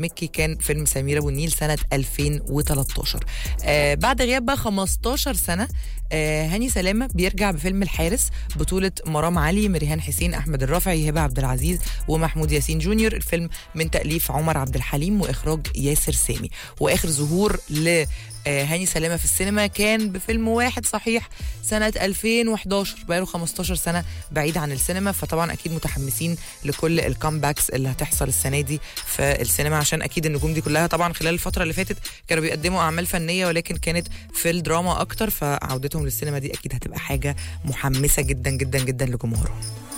مكي كان فيلم سمير ابو النيل سنه 2013 آه بعد غياب بقى 15 سنه آه هاني سلامه بيرجع بفيلم الحارس بطوله مرام علي مريهان حسين احمد الرافعي هبه عبد العزيز ومحمود ياسين جونيور الفيلم من تاليف عمر عبد الحليم واخراج ياسر سامي واخر ظهور ل آه، هاني سلامه في السينما كان بفيلم واحد صحيح سنه 2011 بقاله 15 سنه بعيد عن السينما فطبعا اكيد متحمسين لكل الكامباكس اللي هتحصل السنه دي في السينما عشان اكيد النجوم دي كلها طبعا خلال الفتره اللي فاتت كانوا بيقدموا اعمال فنيه ولكن كانت في الدراما اكتر فعودتهم للسينما دي اكيد هتبقى حاجه محمسه جدا جدا جدا لجمهورهم